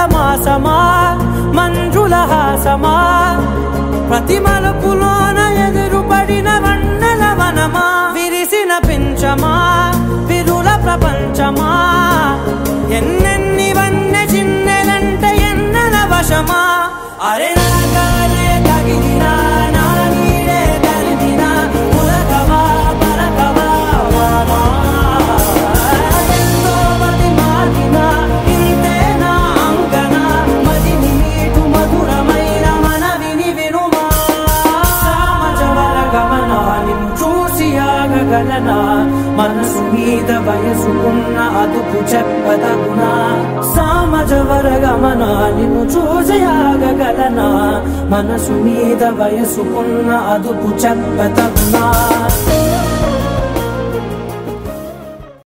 మాసమా మంజుల హాసమా ప్రతి మలుపులోన ఎదురుపడిన వన్నెల వనమా విరిసిన పించమా విరుల ప్రపంచమా ఎన్నెన్ని వన్నె చిన్నెలంటే ఎన్నెల వశమా అరే నా గాలే తగిలినా నా నీడే తరిమినా ఉలకవా పలకవా వామా ఎంతో మతి మాటినా ఇంతే నా అంకన మదిని మీటు మధురమైన మనవిని వినుమా సామజవర గమనా నిన్ను చూసి ఆగగలనా మనసు మీద వయసుకున్న అదుపు చెప్పదగునా సామజవర గమనా నిన్ను చూసి ఆగగలనా మనసు మీద వయసుకున్న అదుపు చెప్పదగునా